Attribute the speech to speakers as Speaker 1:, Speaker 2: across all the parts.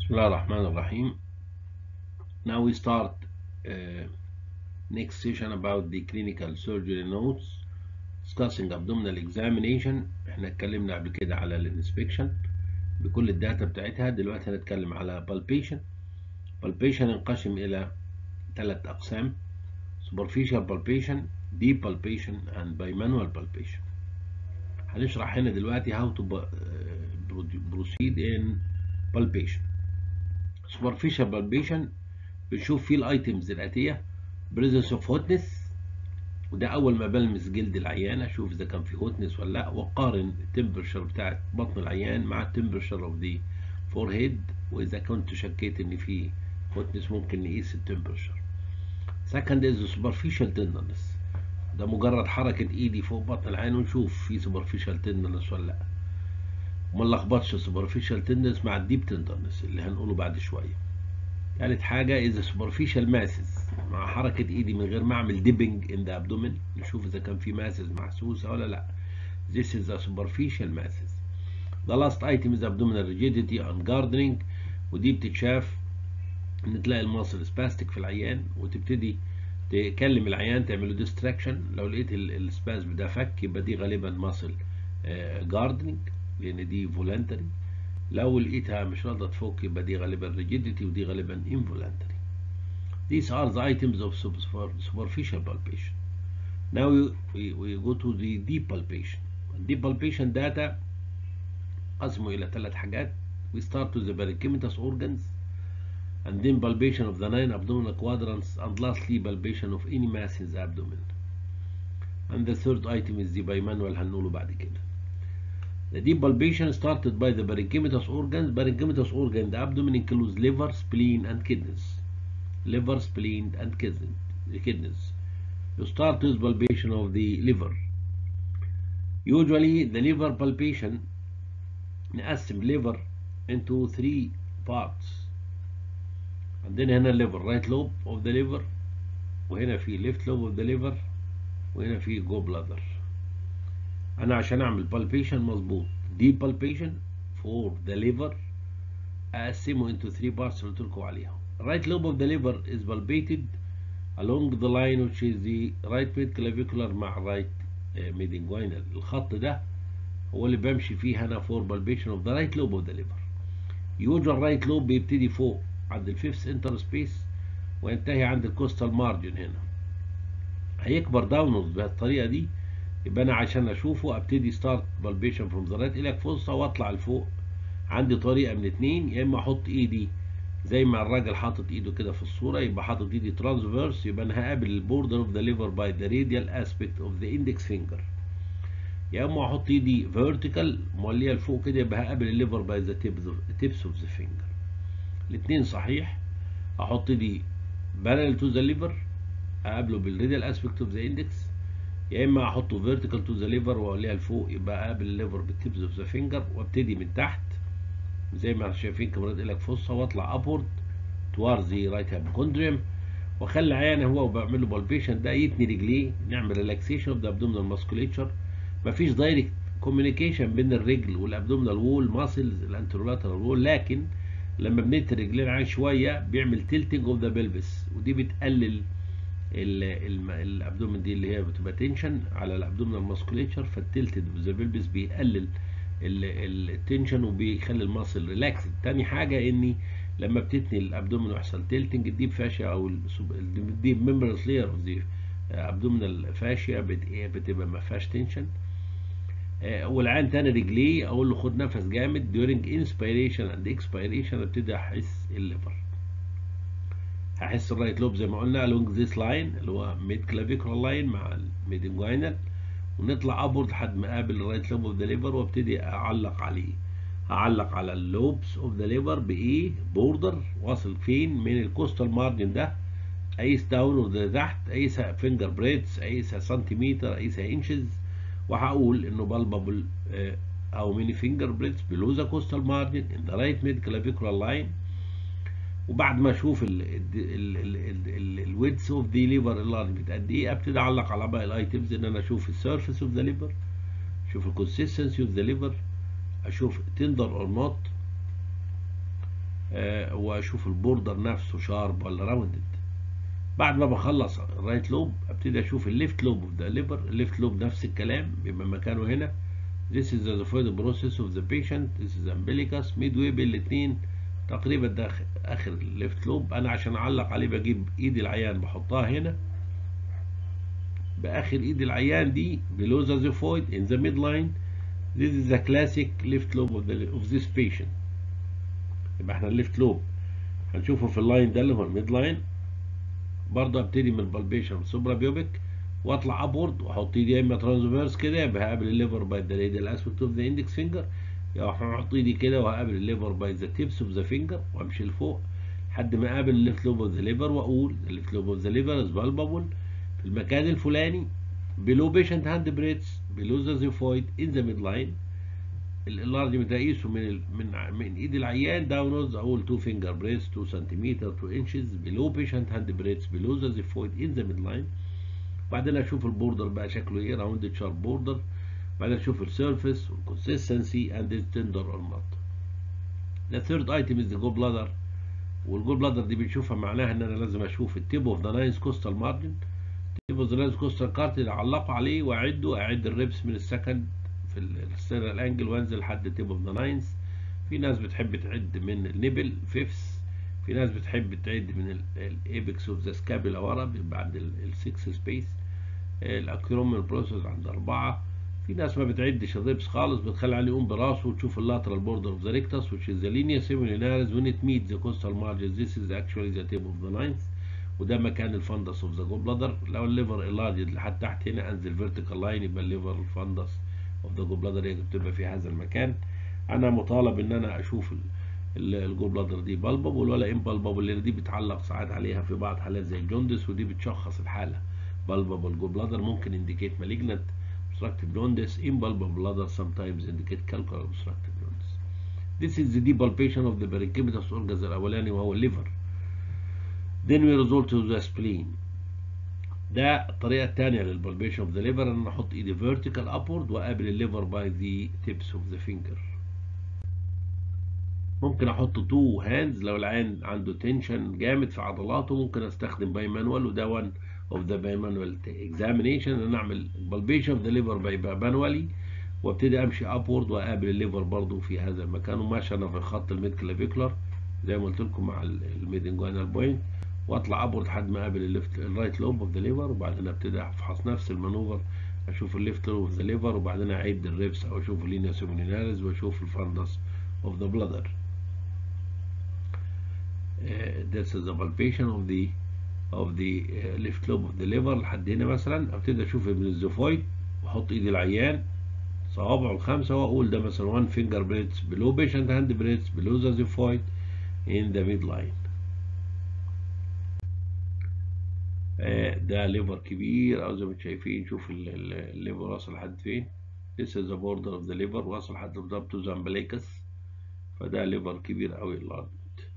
Speaker 1: بسم الله الرحمن الرحيم now we start uh, next session about the clinical surgery notes discussing abdominal examination احنا اتكلمنا قبل كده على الانسبكشن بكل الداتا بتاعتها دلوقتي هنتكلم على palpation palpation ينقسم الى ثلاث اقسام superficial palpation deep palpation and bimanual palpation هنشرح هنا دلوقتي how to proceed in palpation superficial palpation بنشوف فيه الايتمز الاتيه presence of hotness وده اول ما بلمس جلد العيان اشوف اذا كان في هوتنس ولا لا واقارن التمبرشر بتاعت بطن العيان مع التمبرشر اوف ذا فورهيد واذا كنت شكيت ان في هوتنس ممكن نقيس التمبرشر second is superficial tenderness ده مجرد حركة ايدي فوق بطن العين ونشوف في superficial tenderness ولا لا وما نلخبطش superficial tenderness مع الديب tenderness اللي هنقوله بعد شوية ثالث حاجة is superficial masses مع حركة ايدي من غير ما اعمل dipping in the abdomen نشوف اذا كان في masses محسوسة ولا لا this is a superficial masses the last item is abdominal rigidity and gardening ودي بتتشاف ان تلاقي المصل سباستيك في العيان وتبتدي تكلم العيان تعمله ديستراكشن لو لقيت السبازم ده فك يبقى دي غالبا ماسل جاردنينج لان دي فولنتري لو لقيتها مش راضيه تفك يبقى دي غالبا ريجيديتي ودي غالبا involuntary these are the items of superficial palpation now we, we, we go to the deep palpation deep palpation data قسموا الى ثلاث حاجات we start with the parenchymatous organs and then palpation of the nine abdominal quadrants and lastly palpation of any mass in the abdomen and the third item is the bimanual هنقوله بعد كده the deep palpation started by the parenchymatous organs parenchymatous organ the abdomen includes liver spleen and kidneys liver spleen and kidneys you start with palpation of the liver usually the liver palpation نقسم liver into three parts عندنا هنا الليفر رايت لوب اوف ذا ليفر وهنا في ليفت لوب اوف ذا ليفر وهنا في جو بلادر انا عشان اعمل بالبيشن مظبوط دي بالبيشن فور ذا ليفر اقسمه into three parts اللي قلت لكم عليها right lobe of the liver is palpated along the line which is the right mid clavicular مع right mid inguinal الخط ده هو اللي بمشي فيه هنا for palpation of the right lobe of the liver usual right lobe بيبتدي فوق عند الفيفث انتر سبيس وينتهي عند الكوستال مارجن هنا هيكبر داونورد بالطريقه دي يبقى انا عشان اشوفه ابتدي ستارت بالبيشن فروم ذا رايت الى فوسطى واطلع لفوق عندي طريقه من اتنين يا اما احط ايدي زي ما الراجل حاطط ايده كده في الصوره يبقى حاطط ايدي ترانسفيرس يبقى انا هقابل البوردر اوف ذا ليفر باي ذا راديال اسبيكت اوف ذا اندكس فينجر يا اما احط ايدي فيرتيكال موليه لفوق كده يبقى هقابل الليفر باي ذا تيبس اوف ذا فينجر الاثنين صحيح احط دي parallel to the liver اقابله بالريديال اسبكت اوف ذا اندكس يا اما احطه vertical to the liver واوليها لفوق يبقى اقابل الليفر بالتيبز اوف ذا فينجر وابتدي من تحت زي ما شايفين كاميرات لك فصه واطلع upward towards the right hypochondrium واخلي عيان هو وبعمل له بالبيشن ده يتني رجليه نعمل ريلاكسيشن اوف ذا ابدومينال ماسكوليتشر مفيش دايركت كوميونيكيشن بين الرجل والابدومينال وول ماسلز الانترولاترال وول لكن لما بنت رجلين عين شويه بيعمل تيلتنج اوف ذا بلبس ودي بتقلل الابدومن دي اللي هي بتبقى تنشن على الابدومينال ماسكوليتشر فالتيلتد اوف ذا بلبس بيقلل التنشن وبيخلي الماسل ريلاكسد تاني حاجه اني لما بتتني الابدومين ويحصل تيلتنج الديب فاشيا او الديب ممبرس لير اوف ذا ابدومينال فاشيا بتبقى ما فيهاش تنشن والعين تاني رجليه اقول له خد نفس جامد during inspiration and expiration ابتدي احس الليفر هحس الرايت لوب زي ما قلنا along this line اللي هو mid clavicular line مع الميد انجوينال ونطلع ابورد لحد ما اقابل الرايت لوب اوف ذا ليفر وابتدي اعلق عليه هعلق على اللوبس اوف ذا ليفر بايه بوردر واصل فين من الكوستال مارجن ده اقيس داون اوف ذا تحت اقيسها فينجر بريدز اقيسها سنتيمتر اقيسها انشز وهقول انه بالبابل او ميني فينجر بريدز بلو ذا كوستال مارجن ان ذا رايت ميد كلافيكولار لاين وبعد ما اشوف الويدث اوف ذا ليفر اللارج قد ايه ابتدي اعلق على باقي الايتمز ان انا اشوف السيرفيس اوف ذا ليفر اشوف الكونسيستنسي اوف ذا ليفر اشوف تندر اور نوت آه واشوف البوردر نفسه شارب ولا راوندد بعد ما بخلص الرايت لوب ابتدي اشوف الليفت لوب اوف ذا ليبر الليفت لوب نفس الكلام بيبقى مكانه هنا This is the xiphoid process of the patient This is umbilicus midway بين الاثنين تقريبا ده اخر الليفت لوب انا عشان اعلق عليه بجيب ايدي العيان بحطها هنا باخر ايد العيان دي below the xiphoid in the midline This is the classic left lobe of, the, of this patient يبقى احنا الليفت لوب هنشوفه في اللاين ده اللي هو الميد لاين برضه ابتدي من البالبيشن سوبرا بيوبيك واطلع ابورد واحط ايدي يا اما ترانسفيرس كده يبقى هقابل الليفر باي ذا راديال اسبكت اوف ذا اندكس فينجر يا هحط ايدي كده وهقابل الليفر باي ذا تيبس اوف ذا فينجر وامشي لفوق لحد ما اقابل الليفت لوب اوف ذا ليفر واقول الليفت لوب اوف ذا ليفر از بالبابل في المكان الفلاني below patient hand breadth below the xiphoid in the midline اللارج متقيسه من ال... من من ايد العيان داونورز اقول 2 فينجر بريس 2 سنتيمتر 2 انشز below patient hand breadth below the xiphoid in the midline بعدين اشوف البوردر بقى شكله ايه راوندد شارب بوردر بعدين اشوف السيرفيس والكونسستنسي اند تندر اور نوت The third item is the gallbladder والجول دي بنشوفها معناها ان انا لازم اشوف التيب اوف ذا ناينز كوستال مارجن التيب اوف ذا ناينز كوستال كارت اللي اعلقه عليه واعده اعد الريبس من السكند في السيرال انجل وانزل لحد التيب اوف ذا ناينز في ناس بتحب تعد من النبل فيفس في ناس بتحب تعد من الايبكس اوف ذا سكابيلا ورا بيبقى عند السكس سبيس الاكرومال بروسيس عند أربعة في ناس ما بتعدش الريبس خالص بتخلي عليه يقوم براسه وتشوف اللاترال بوردر اوف ذا ريكتس which is the linea semilunaris when it meets the coastal margin this is actually the tip of the ninth وده مكان الفندس اوف ذا جو بلادر لو الليفر اللارجد لحد تحت هنا انزل فيرتيكال لاين يبقى الليفر الفندس اوف ذا جو بلادر هي بتبقى في هذا المكان انا مطالب ان انا اشوف الجو بلادر دي بالبابل ولا امبالبابل لان دي بتعلق ساعات عليها في بعض حالات زي الجوندس ودي بتشخص الحاله بالبابل جو بلادر ممكن انديكيت malignant obstructive jaundice impalpable bladder sometimes indicate calcular obstructive jaundice this is the depalpation of the parenchymatous organs الاولاني وهو الليفر then we resort to the spleen ده الطريقة الثانية للبالبيشن اوف ذا ليفر ان انا احط ايدي vertical upward واقابل الليفر باي ذا tips of the finger ممكن احط تو هاندز لو العين عنده تنشن جامد في عضلاته ممكن استخدم باي مانوال وده one of the bimanual examination ان انا اعمل بالبيشن اوف ذا ليفر باي مانوالي وابتدي امشي ابورد واقابل الليفر برضو في هذا المكان وماشي انا في خط الميد كلافيكولار زي ما قلت لكم مع الميدنجوانال بوينت واطلع ابورد لحد ما اقابل الليفت الرايت لوب اوف ذا ليفر وبعدين ابتدي افحص نفس المانوفر اشوف الليفت لوب اوف ذا ليفر وبعدين اعد الريبس او اشوف اللينيا سوميناريز واشوف الفندس اوف ذا بلادر this is the palpation of the of the uh, left lobe of the liver لحد هنا مثلا ابتدي اشوف من الزفويد واحط ايدي العيان صوابعه الخمسه واقول ده مثلا 1 finger breadth below patient hand breadth below the xiphoid in the midline آه ده ليفر كبير او زي ما انتم شايفين شوف الليفر واصل لحد فين this is the border of the liver واصل لحد بالظبط to the umbilicus فده ليفر كبير قوي الارض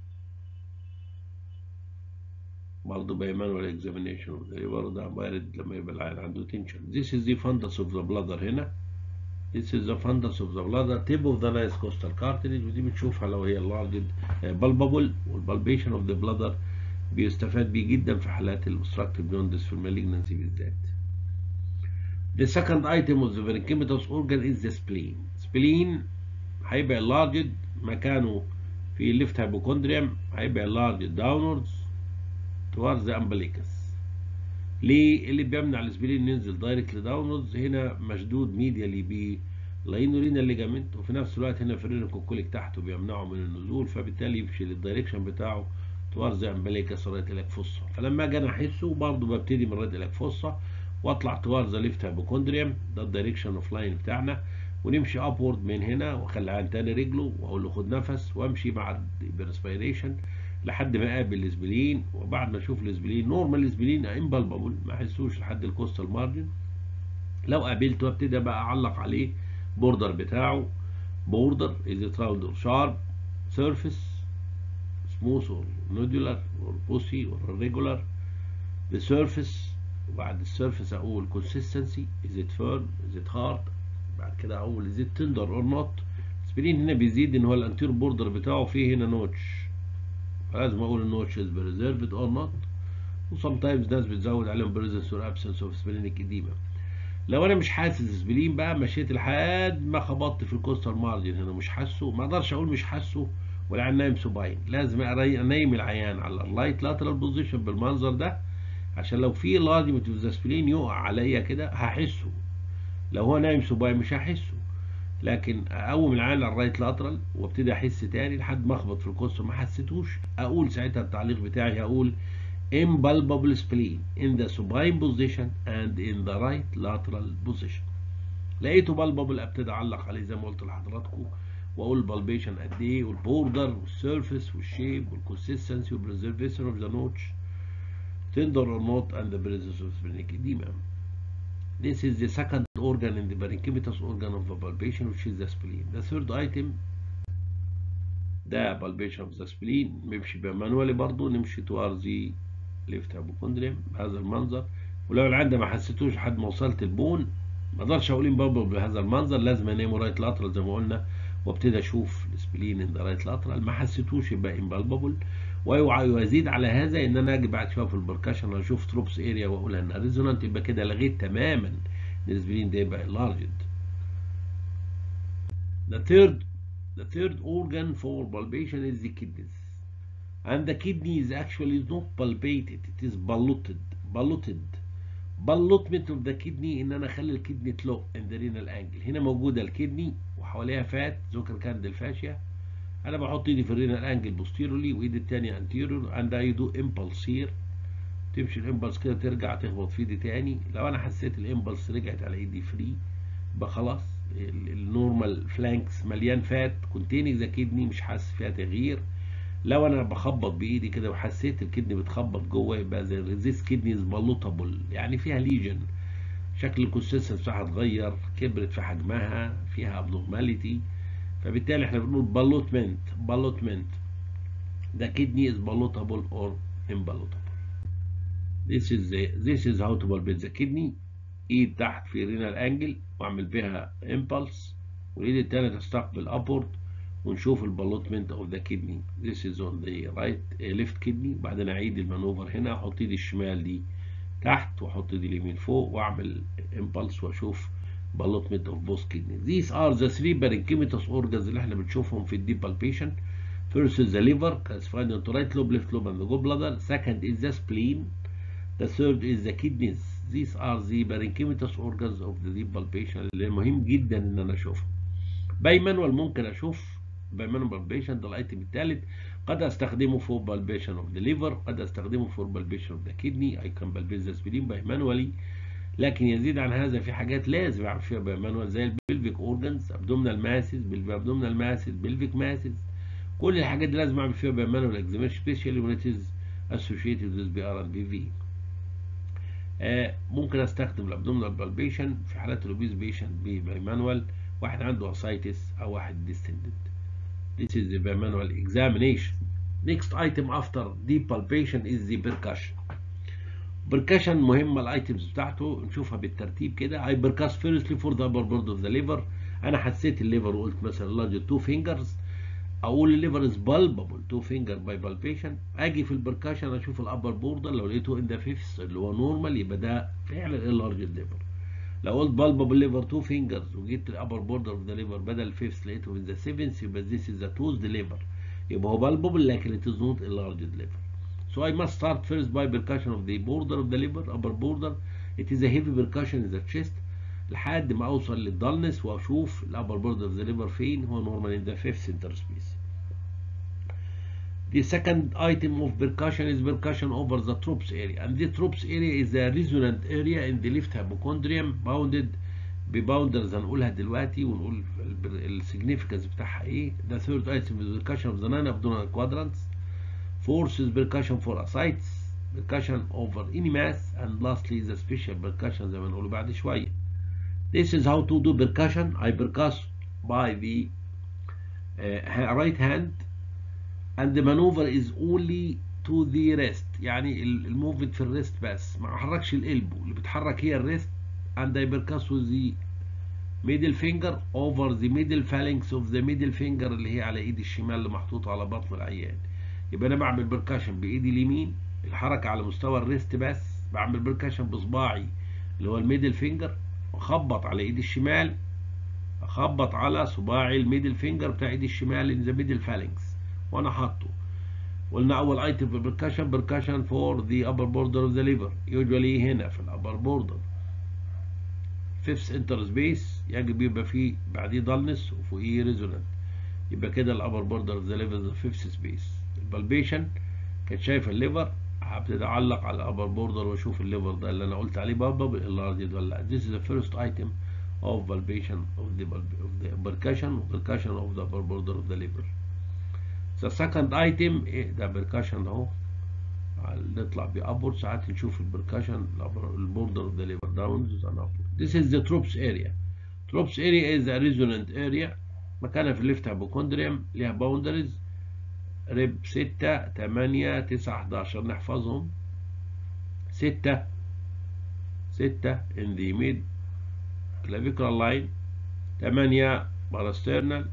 Speaker 1: برضه بيمانوال اكزامينيشن برضه وارد لما يبقى العين عنده تنشن This is the fundus of the bladder هنا This is the fundus of the bladder tip of the nice costal cartilage ودي بنشوفها لو هي large بالبابل والبالبيشن of the bladder بيستفاد بيه جدا في حالات الobstructive jaundice في المالجنسي بالذات. The second item of the parenchymatous organ is the spleen. spleen هيبقى enlarged مكانه في الليفت هايبوكوندريوم هيبقى enlarged downwards towards the umbilicus. ليه اللي بيمنع السبلين ينزل دايركت داونورز هنا مشدود ميديالي ب لاينورينا ليجامنت وفي نفس الوقت هنا فرينكوكوليك تحته بيمنعه من النزول فبالتالي يمشي الدايركشن بتاعه توارز امبليكس رايت اليك فصة فلما اجي انا احسه برضه ببتدي من رايت اليك فصة واطلع توارز ليفت هايبوكوندريوم ده الدايركشن اوف لاين بتاعنا ونمشي ابورد من هنا واخلي عن تاني رجله واقول له خد نفس وامشي مع البرسبيريشن لحد ما اقابل الاسبلين وبعد ما اشوف الاسبلين نورمال الاسبلين امبالبابل ما احسوش لحد الكوستال مارجن لو قابلته ابتدي بقى اعلق عليه بوردر بتاعه بوردر از راوند اور شارب سيرفيس smooth or nodular or pussy or regular the surface وبعد السيرفيس اقول consistency is it firm is it hard بعد كده اقول is it tender or not الاسبرين هنا بيزيد ان هو الانتير بوردر بتاعه فيه هنا نوتش فلازم اقول النوتش از بريزيرفد اور نوت وسمتايمز ناس بتزود عليهم بريزنس اور ابسنس اوف سبلينيك اديما لو انا مش حاسس سبلين بقى مشيت لحد ما خبطت في الكوستال مارجن هنا مش حاسه ما اقدرش اقول مش حاسه ولا نايم سوباين لازم انيم العيان على اللايت لاترال بوزيشن بالمنظر ده عشان لو في لازمة الزاسبلين يقع عليا كده هحسه لو هو نايم سوباين مش هحسه لكن اقوم العيان على الرايت لاترال وابتدي احس تاني لحد ما اخبط في الكوستال ما حسيتوش اقول ساعتها التعليق بتاعي هقول impalpable spleen in the supine position and in the right lateral position لقيته بالبابل ابتدي اعلق عليه زي ما قلت لحضراتكم واقول البالبيشن قد ايه والبوردر والسيرفيس والشيب والكونسستنسي والبريزرفيشن اوف ذا نوتش tender or not and the presence of splenic edema. This is the second organ in the parenchymatous organ of the palpation which is the spleen. The third item ده palpation of the spleen نمشي بمانوالي برضه نمشي towards the left hypochondrium بهذا المنظر ولو العند ما حسيتوش لحد ما وصلت البون ما اقدرش اقول امبابل بهذا المنظر لازم انام رايت لاترال زي ما قلنا وابتدي اشوف السبلين ان رايت لاترال ما حسيتوش يبقى امبالبابل ويزيد على هذا ان انا اجي بعد شويه في البركشن اشوف تروبس اريا واقول انها ريزونانت يبقى كده لغيت تماما ان السبلين ده يبقى لارجد The third the third organ for palpation is the kidneys and the kidney is actually not palpated it is balloted balloted ballotment of the kidney ان انا اخلي الكدني تلو in the renal angle هنا موجوده الكدني وحواليها فات ذكر كاند الفاشيه انا بحط ايدي في الرينال انجل بوستيرولي وايدي التانية انتيرور اند اي دو امبلس هير تمشي الامبلس كده ترجع تخبط في ايدي تاني لو انا حسيت الامبلس رجعت على ايدي فري يبقى خلاص النورمال فلانكس مليان فات كونتيننج ذا كدني مش حاسس فيها تغيير لو انا بخبط بايدي كده وحسيت الكدني بتخبط جوه يبقى زي ذيس كدني از بالوتابل يعني فيها ليجن شكل الكونسيستنس بتاعها اتغير كبرت في حجمها فيها ابنورماليتي فبالتالي احنا بنقول بالوتمنت بالوتمنت the kidney is ballotable or imballotable this is the, this is how to palpate the kidney ايد تحت في رينال انجل واعمل بها impulse والايد التانية تستقبل upward ونشوف البالوتمنت اوف ذا كدني this is on the right left kidney وبعدين اعيد المانوفر هنا احط ايدي الشمال دي تحت واحط ايدي اليمين فوق واعمل impulse واشوف ballotment of both kidneys. These are the three parenchymatous organs اللي احنا بنشوفهم في الديب palpation. First is the liver, classified into right lobe, left lobe, and the gallbladder. Second is the spleen. The third is the kidneys. These are the parenchymatous organs of the deep palpation اللي مهم جدا ان انا اشوفهم. بايمانوال ممكن اشوف بايمانوال palpation ده الايتم الثالث قد استخدمه for palpation of the liver قد استخدمه for palpation of the kidney I can palpate the spleen bimanually لكن يزيد عن هذا في حاجات لازم اعمل فيها بمانوال زي البلفيك اورجنز ابدومينال ماسز ابدومينال ماسز بلفيك ماسز كل الحاجات دي لازم اعمل فيها بمانوال اكزامينشن سبيشالي وين ات از اسوشيتد وذ بي ار اند بي في ممكن استخدم الابدومينال بالبيشن في حالات الاوبيز بيشنت بمانوال واحد عنده اسايتس او واحد ديستندد This is the bimanual examination. Next item after deep palpation is the percussion. بركشن مهمة الايتمز بتاعته نشوفها بالترتيب كده I percuss firstly for the upper border of the liver انا حسيت الليفر وقلت مثلا large two fingers اقول الليفر is palpable two finger by palpation اجي في البركشن اشوف الابر بوردر لو لقيته in the fifth اللي هو نورمال يبقى ده فعلا large liver لو قلت palpable liver two fingers وجيت الابر بوردر of the liver بدل الفيفث لقيته in the seventh يبقى this is the toothed liver يبقى هو palpable لكن it is not a large liver So I must start first by percussion of the border of the liver, upper border. It is a heavy percussion in the chest. لحد ما اوصل للدلنس واشوف الابر بوردر اوف ذا ليفر فين هو نورمال in the fifth interspace. The second item of percussion is percussion over the troops area and the troops area is a resonant area in the left hypochondrium bounded بباوندرز هنقولها دلوقتي ونقول السيجنيفيكانس بتاعها ايه. The third item is percussion of the nine abdominal quadrants. Fourth is percussion for ascites, percussion over any mass, and lastly the special percussion زي ما نقول بعد شوية. This is how to do percussion. I percuss by the uh, right hand and the maneuver is only to the wrist يعني الموفمنت في الريست بس ما احركش القلب اللي بتحرك هي الريست and I percuss with the middle finger over the middle phalanx of the middle finger اللي هي على ايدي الشمال اللي محطوطة على بطن العيان يبقى انا بعمل بركاشن بايدي اليمين الحركه على مستوى الريست بس بعمل بركاشن بصباعي اللي هو الميدل فينجر واخبط على ايدي الشمال اخبط على صباعي الميدل فينجر بتاع ايدي الشمال ان ذا ميدل فالنكس وانا حاطه قلنا اول ايتم في البركاشن بركاشن فور ذا upper border of the liver يوجوالي هنا في الابر بوردر فيفث انتر سبيس يجب يبقى فيه بعديه دالنس وفوقيه ريزونانت يبقى كده الابر بوردر اوف ذا ليفر فيفث سبيس البالبيشن كانت شايفه الليفر هبتدي اعلق على الابر بوردر واشوف الليفر ده اللي انا قلت عليه بابا باللارج ولا لا this is the first item of palpation of the of the percussion percussion of the upper border of the liver the second item ايه ده percussion اهو نطلع بأبورد ساعات نشوف البركاشن البوردر اوف ذا ليفر داونز and upward this is the TROPS area TROPS area is a resonant area مكانها في الليفت هيبوكوندريوم ليها باوندريز ريب 6 8 9 11 نحفظهم 6 6 in the mid clavicular line 8 parasternal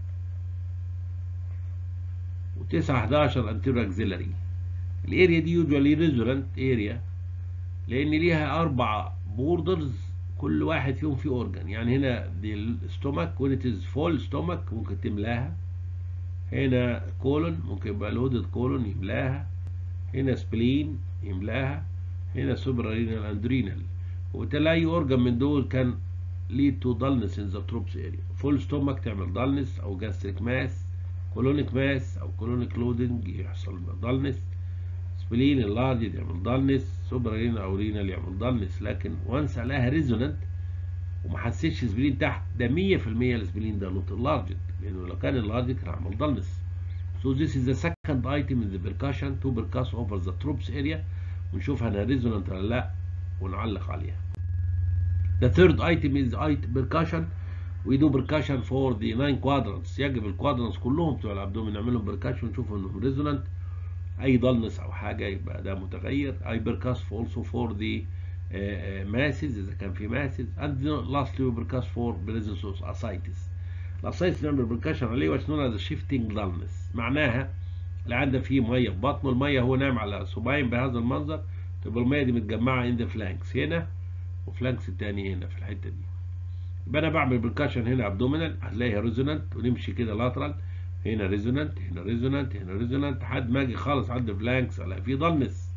Speaker 1: و9 11 anterior axillary الاريا دي يوجوالي ريزولانت اريا لان ليها اربع بوردرز كل واحد فيهم فيه اورجان يعني هنا دي الستومك وين از فول ستومك ممكن تملاها هنا كولون ممكن يبقى لودد كولون يملاها هنا سبلين يملاها هنا سوبرارينال اندرينال وبالتالي اي اورجان من دول كان lead to dullness in the troops area full stomach تعمل dullness او gastric mass colonic mass او colonic loading يحصل dullness سبلين اللارج يعمل دالنس سوبرالين او رينال يعمل دالنس لكن وانس عليها ريزونانت وما حسيتش سبلين تحت ده 100% السبلين ده نوت اللارج لانه لو كان اللارج كان عمل دالنس So this is the second item in the percussion to percuss over the troops area ونشوف هنا ريزونانت ولا لا ونعلق عليها. The third item is percussion we do percussion for the nine quadrants يجب الكوادرانتس كلهم بتوع الابدومين نعملهم percussion ونشوف انهم ريزونانت اي ضلنس او حاجه يبقى ده متغير اي بركاس also for the ماسز اذا كان في ماسز and lastly we بركاس for presence of ascites الاسايتس نعمل بركاشن عليه what's known as shifting dullness معناها اللي عنده فيه ميه في بطنه الميه هو نايم على صباعين بهذا المنظر تبقى الميه دي متجمعه in the flanks هنا وفلانكس التاني هنا في الحته دي يبقى انا بعمل بركاشن هنا ابدومينال هتلاقيها ريزونانت ونمشي كده لاترال هنا ريزونانت هنا ريزونانت هنا ريزونانت لحد ما اجي خالص عند فلانكس الاقي في ضلنس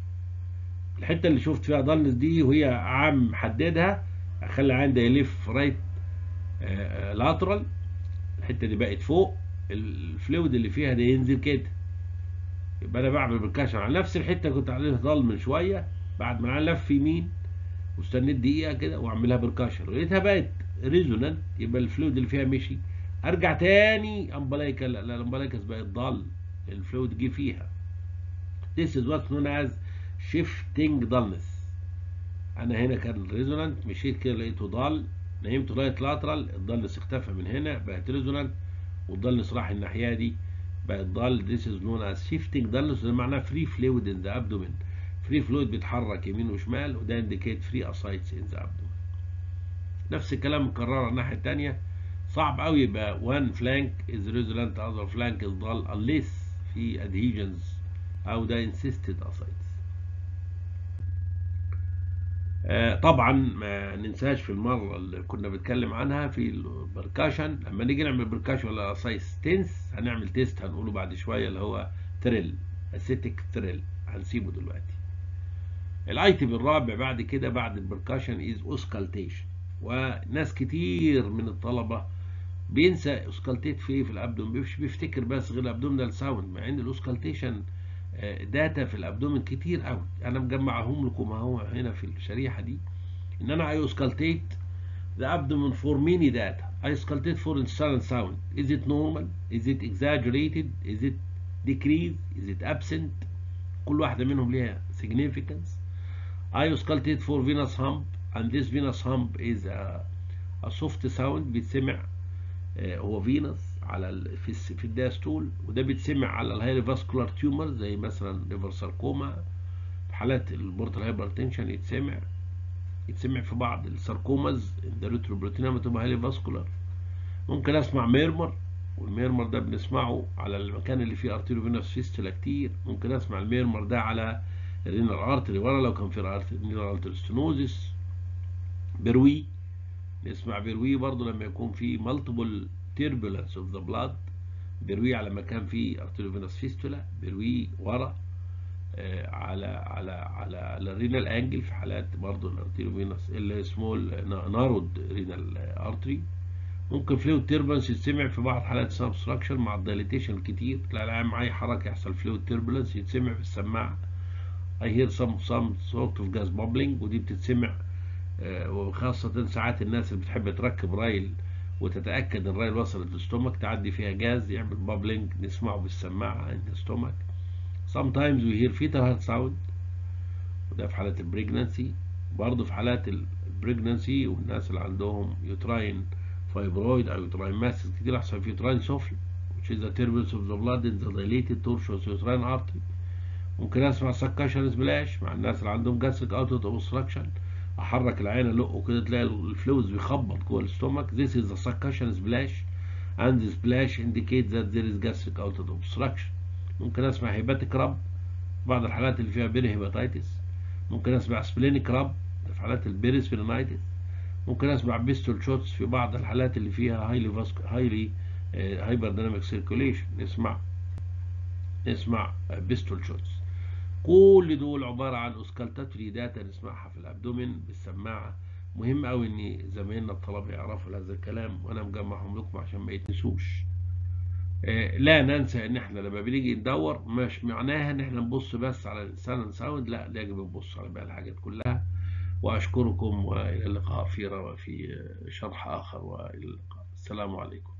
Speaker 1: الحته اللي شفت فيها ضلنس دي وهي عام محددها اخلي عندي يلف رايت آه لاترال الحته دي بقت فوق الفلويد اللي فيها ده ينزل كده يبقى انا بعمل بركاشن على نفس الحته كنت عليها ضل من شويه بعد ما انا لف يمين واستنيت دقيقه كده واعملها بركاشن لقيتها بقت ريزونانت يبقى الفلويد اللي فيها مشي ارجع تاني امبلايكا لا الامبلايكس بقت ضل الفلويد جه فيها this is what's known as shifting dullness انا هنا كان ريزونانت مشيت كده لقيته ضل نيمته رايت لاترال الضلنس اختفى من هنا بقت ريزونانت والضلنس راح الناحيه دي بقت ضل this is known as shifting dullness ده معناه free fluid in the abdomen free fluid بيتحرك يمين وشمال وده indicate free ascites in the abdomen نفس الكلام مكرر الناحيه الثانيه صعب قوي يبقى one flank is resonant other flank is dull unless في adhesions او ده insisted ascites آه طبعا ما ننساش في المره اللي كنا بنتكلم عنها في البركاشن لما نيجي نعمل بركاشن ولا اسايس تنس هنعمل تيست هنقوله بعد شويه اللي هو تريل اسيتيك تريل هنسيبه دلوقتي الايتم الرابع بعد كده بعد البركاشن از اوسكالتيشن وناس كتير من الطلبه بينسى اوسكالتيت في في الابدومين مش بيفتكر بس غير الابدومينال ساوند مع ان الاوسكالتيشن داتا في الابدومين كتير قوي انا مجمعهم لكم اهو هنا في الشريحه دي ان انا اي اوسكالتيت the abdomen for many data I auscultate for instance sound is it normal is it exaggerated is it decreased is it absent كل واحده منهم ليها significance I auscultate for venous hump and this venous hump is a, a soft sound بيتسمع هو فينس على ال في في الداستول وده بيتسمع على الهايلي فاسكولار تيومر زي مثلا ليفر ساركوما في حالات البورتال هايبرتنشن يتسمع يتسمع في بعض الساركوماز الريتروبروتينوما تبقى هايلي فاسكولار ممكن اسمع ميرمر والميرمر ده بنسمعه على المكان اللي فيه ارتيريو فينوس فيستولا كتير ممكن اسمع الميرمر ده على الرينال ارتري ورا لو كان في رينال ارتري ستينوزيس بروي نسمع بروي برضه لما يكون في مالتيبل turbulence of the blood بروي على مكان فيه ارتيريو فينوس فيستولا بروي ورا آه على على على على الرينال انجل في حالات برضه الارتيريو فينوس السمول نارود رينال ارتري ممكن فلويد تيربلنس يتسمع في بعض حالات سبستراكشن مع الدايليتيشن الكتير تلاقي العيان معاه حركه يحصل فلويد تيربلنس يتسمع في السماعه I hear some some sort of gas bubbling ودي بتتسمع آه وخاصة ساعات الناس اللي بتحب تركب رايل وتتأكد ان الرايل وصلت للستومك تعدي فيها جاز يعمل بابلينج نسمعه بالسماعة in the stomach sometimes we hear fetal heart sound وده في حالات البريجنانسي برضه في حالات البريجنانسي والناس اللي عندهم يوتراين فايبرويد او يوتراين ماسس كتير يحصل في يوتراين سفلي which is the turbulence of the blood in the dilated tortuous uterine artery ممكن اسمع سكاشن سبلاش مع الناس اللي عندهم جاسك اوتوت اوبستراكشن احرك العين القه كده تلاقي الفلويدز بيخبط جوه الاستومك this is the succussion splash and the splash indicates that there is gastric outlet obstruction ممكن اسمع هيباتيك راب بعض الحالات اللي فيها بيري هيباتيتس ممكن اسمع سبلينيك راب في حالات البيريسبيرينايتس ممكن اسمع بيستول شوتس في بعض الحالات اللي فيها هايلي فاسك هايلي هايبر ديناميك سيركوليشن نسمع نسمع بيستول شوتس كل دول عبارة عن اوسكالتاتري داتا نسمعها في الابدومين بالسماعة مهم قوي ان زمايلنا الطلبة يعرفوا هذا الكلام وانا مجمعهم لكم عشان ما يتنسوش آه لا ننسى ان احنا لما بنيجي ندور مش معناها ان احنا نبص بس على الانسان ساوند لا يجب نبص على باقي الحاجات كلها واشكركم والى اللقاء في في شرح اخر والى اللقاء السلام عليكم